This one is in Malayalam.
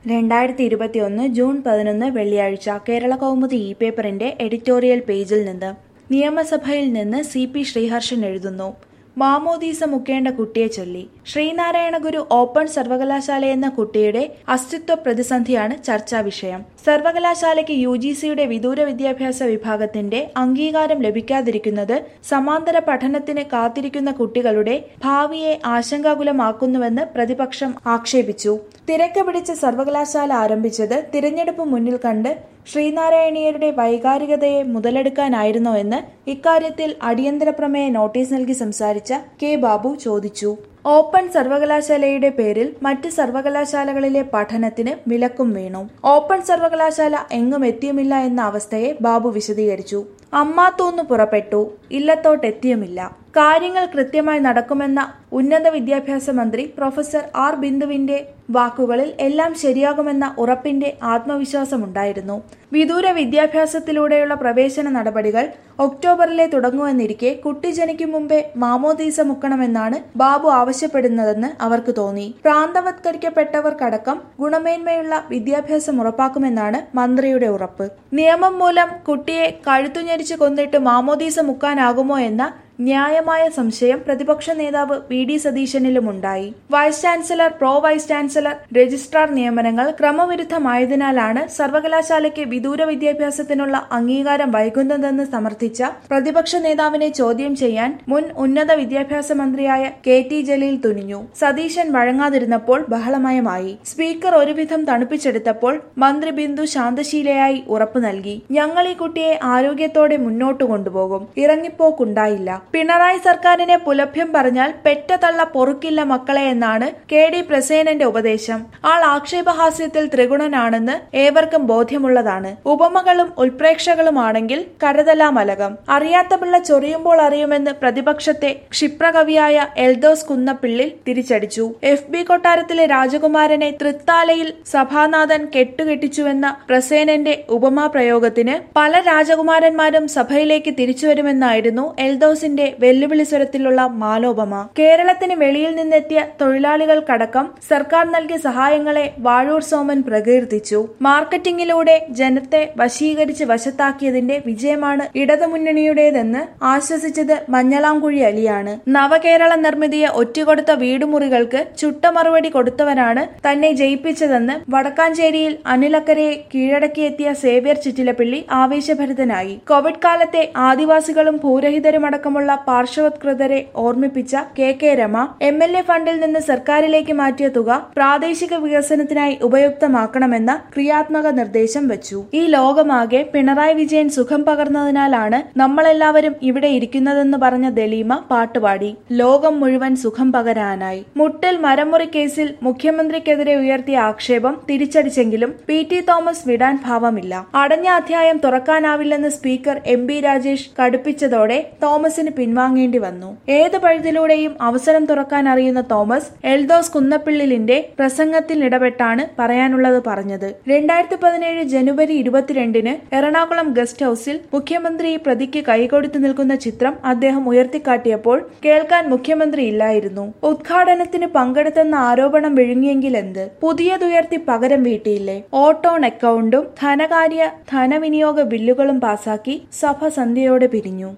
രണ്ടായിരത്തി ഇരുപത്തിയൊന്ന് ജൂൺ പതിനൊന്ന് വെള്ളിയാഴ്ച കേരള കൗമുദി ഇ പേപ്പറിന്റെ എഡിറ്റോറിയൽ പേജിൽ നിന്ന് നിയമസഭയിൽ നിന്ന് സി പി ശ്രീഹർഷൻ എഴുതുന്നു മാമോദീസ മുക്കേണ്ട കുട്ടിയെ ചൊല്ലി ശ്രീനാരായണ ഗുരു ഓപ്പൺ സർവകലാശാല എന്ന കുട്ടിയുടെ അസ്തിത്വ പ്രതിസന്ധിയാണ് ചർച്ചാ വിഷയം സർവകലാശാലയ്ക്ക് യു ജി സിയുടെ വിദൂര വിദ്യാഭ്യാസ വിഭാഗത്തിന്റെ അംഗീകാരം ലഭിക്കാതിരിക്കുന്നത് സമാന്തര പഠനത്തിന് കാത്തിരിക്കുന്ന കുട്ടികളുടെ ഭാവിയെ ആശങ്കാകുലമാക്കുന്നുവെന്ന് പ്രതിപക്ഷം ആക്ഷേപിച്ചു തിരക്ക് പിടിച്ച സർവകലാശാല ആരംഭിച്ചത് തിരഞ്ഞെടുപ്പ് മുന്നിൽ കണ്ട് ശ്രീനാരായണീയരുടെ വൈകാരികതയെ മുതലെടുക്കാനായിരുന്നോ എന്ന് ഇക്കാര്യത്തിൽ അടിയന്തര പ്രമേയ നോട്ടീസ് നൽകി സംസാരിച്ച കെ ബാബു ചോദിച്ചു ഓപ്പൺ സർവകലാശാലയുടെ പേരിൽ മറ്റ് സർവകലാശാലകളിലെ പഠനത്തിന് വിലക്കും വീണു ഓപ്പൺ സർവകലാശാല എങ്ങും എത്തിയുമില്ല എന്ന അവസ്ഥയെ ബാബു വിശദീകരിച്ചു അമ്മാത്തൂന്ന് പുറപ്പെട്ടു ഇല്ലത്തോട്ടെത്തിയുമില്ല കാര്യങ്ങൾ കൃത്യമായി നടക്കുമെന്ന ഉന്നത വിദ്യാഭ്യാസ മന്ത്രി പ്രൊഫസർ ആർ ബിന്ദുവിന്റെ വാക്കുകളിൽ എല്ലാം ശരിയാകുമെന്ന ഉറപ്പിന്റെ ആത്മവിശ്വാസമുണ്ടായിരുന്നു വിദൂര വിദ്യാഭ്യാസത്തിലൂടെയുള്ള പ്രവേശന നടപടികൾ ഒക്ടോബറിലെ തുടങ്ങുമെന്നിരിക്കെ കുട്ടി ജനിക്കും മുമ്പേ മാമോദീസ മുക്കണമെന്നാണ് ബാബു ആവശ്യപ്പെടുന്നതെന്ന് അവർക്ക് തോന്നി പ്രാന്തവത്കരിക്കപ്പെട്ടവർക്കടക്കം ഗുണമേന്മയുള്ള വിദ്യാഭ്യാസം ഉറപ്പാക്കുമെന്നാണ് മന്ത്രിയുടെ ഉറപ്പ് നിയമം മൂലം കുട്ടിയെ കഴുത്തുഞെരിച്ച് കൊന്നിട്ട് മാമോദീസ മുക്കാനാകുമോ എന്ന ന്യായമായ സംശയം പ്രതിപക്ഷ നേതാവ് വി ഡി സതീശനിലുമുണ്ടായി vice chancellor pro vice chancellor registrar നിയമനങ്ങൾ ക്രമവിരുദ്ധമായതിനാലാണ് സർവകലാശാലയ്ക്ക് വിദൂര വിദ്യാഭ്യാസത്തിനുള്ള അംഗീകാരം വൈകുന്നതെന്ന് സമർത്ഥിച്ച പ്രതിപക്ഷ നേതാവിനെ ചോദ്യം ചെയ്യാൻ മുൻ ഉന്നത വിദ്യാഭ്യാസ മന്ത്രിയായ കെ ടി ജലീൽ തുനിഞ്ഞു സതീശൻ വഴങ്ങാതിരുന്നപ്പോൾ ബഹളമയമായി സ്പീക്കർ ഒരുവിധം തണുപ്പിച്ചെടുത്തപ്പോൾ മന്ത്രി ബിന്ദു ശാന്തശീലയായി ഉറപ്പു നൽകി ഞങ്ങൾ ഈ കുട്ടിയെ ആരോഗ്യത്തോടെ മുന്നോട്ട് കൊണ്ടുപോകും ഇറങ്ങിപ്പോക്കുണ്ടായില്ല പിണറായി സർക്കാരിനെ പുലഭ്യം പറഞ്ഞാൽ പെറ്റ തള്ള പൊറുക്കില്ല മക്കളെ എന്നാണ് കെ ഡി പ്രസേനന്റെ ഉപദേശം ആൾ ആക്ഷേപഹാസ്യത്തിൽ ത്രിഗുണനാണെന്ന് ഏവർക്കും ബോധ്യമുള്ളതാണ് ഉപമകളും ഉൽപ്രേക്ഷകളുമാണെങ്കിൽ കരുതലാമലകം അറിയാത്ത പിള്ള ചൊറിയുമ്പോൾ അറിയുമെന്ന് പ്രതിപക്ഷത്തെ ക്ഷിപ്രകവിയായ എൽദോസ് കുന്നപ്പിള്ളിൽ തിരിച്ചടിച്ചു എഫ് ബി കൊട്ടാരത്തിലെ രാജകുമാരനെ തൃത്താലയിൽ സഭാനാഥൻ കെട്ടുകെട്ടിച്ചുവെന്ന പ്രസേനന്റെ ഉപമാ പ്രയോഗത്തിന് പല രാജകുമാരന്മാരും സഭയിലേക്ക് തിരിച്ചുവരുമെന്നായിരുന്നു എൽദോസിന്റെ വെല്ലുവിളി സ്വരത്തിലുള്ള മാലോപമ കേരളത്തിന് വെളിയിൽ നിന്നെത്തിയ തൊഴിലാളികൾക്കടക്കം സർക്കാർ നൽകിയ സഹായങ്ങളെ വാഴൂർ സോമൻ പ്രകീർത്തിച്ചു മാർക്കറ്റിംഗിലൂടെ ജനത്തെ വശീകരിച്ച് വശത്താക്കിയതിന്റെ വിജയമാണ് ഇടതുമുന്നണിയുടേതെന്ന് ആശ്വസിച്ചത് മഞ്ഞളാംകുഴി അലിയാണ് നവകേരള നിർമ്മിതിയെ ഒറ്റുകൊടുത്ത വീടുമുറികൾക്ക് ചുട്ട മറുപടി കൊടുത്തവരാണ് തന്നെ ജയിപ്പിച്ചതെന്ന് വടക്കാഞ്ചേരിയിൽ അനിലക്കരയെ കീഴടക്കിയെത്തിയ സേവ്യർ ചിറ്റിലപ്പിള്ളി ആവേശഭരിതനായി കോവിഡ് കാലത്തെ ആദിവാസികളും ഭൂരഹിതരുമടക്കമുള്ള പാർശ്വവത്കൃതരെ ഓർമ്മിപ്പിച്ച K K Rema M L A ഫണ്ടിൽ നിന്ന് സർക്കാരിലേക്ക് മാറ്റിയ തുക പ്രാദേശിക വികസനത്തിനായി ഉപയുക്തമാക്കണമെന്ന ക്രിയാത്മക നിർദ്ദേശം വെച്ചു ഈ ലോകമാകെ പിണറായി വിജയൻ സുഖം പകർന്നതിനാലാണ് നമ്മളെല്ലാവരും ഇവിടെ ഇരിക്കുന്നതെന്ന് പറഞ്ഞ ദലീമ പാട്ടുപാടി ലോകം മുഴുവൻ സുഖം പകരാനായി മുട്ടിൽ മരമുറി കേസിൽ മുഖ്യമന്ത്രിക്കെതിരെ ഉയർത്തിയ ആക്ഷേപം തിരിച്ചടിച്ചെങ്കിലും പി ടി തോമസ് വിടാൻ ഭാവമില്ല അടഞ്ഞ അധ്യായം തുറക്കാനാവില്ലെന്ന് സ്പീക്കർ എം ബി രാജേഷ് കടുപ്പിച്ചതോടെ തോമസിന് പിൻവാങ്ങേണ്ടി വന്നു ഏത് പഴുതിലൂടെയും അവസരം തുറക്കാൻ അറിയുന്ന തോമസ് എൽദോസ് കുന്നപ്പിള്ളിലിന്റെ പ്രസംഗത്തിൽ ഇടപെട്ടാണ് പറയാനുള്ളത് പറഞ്ഞത് രണ്ടായിരത്തി പതിനേഴ് ജനുവരി ഇരുപത്തിരണ്ടിന് എറണാകുളം ഗസ്റ്റ് ഹൌസിൽ മുഖ്യമന്ത്രി പ്രതിക്ക് കൈകൊടുത്തു നിൽക്കുന്ന ചിത്രം അദ്ദേഹം ഉയർത്തിക്കാട്ടിയപ്പോൾ കേൾക്കാൻ മുഖ്യമന്ത്രി ഇല്ലായിരുന്നു ഉദ്ഘാടനത്തിന് പങ്കെടുത്തെന്ന ആരോപണം വിഴുങ്ങിയെങ്കിൽ എന്ത് പുതിയതുയർത്തി പകരം വീട്ടിയില്ലേ ഓട്ടോൺ അക്കൗണ്ടും ധനകാര്യ ധനവിനിയോഗ ബില്ലുകളും പാസാക്കി സഭ സന്ധ്യയോടെ പിരിഞ്ഞു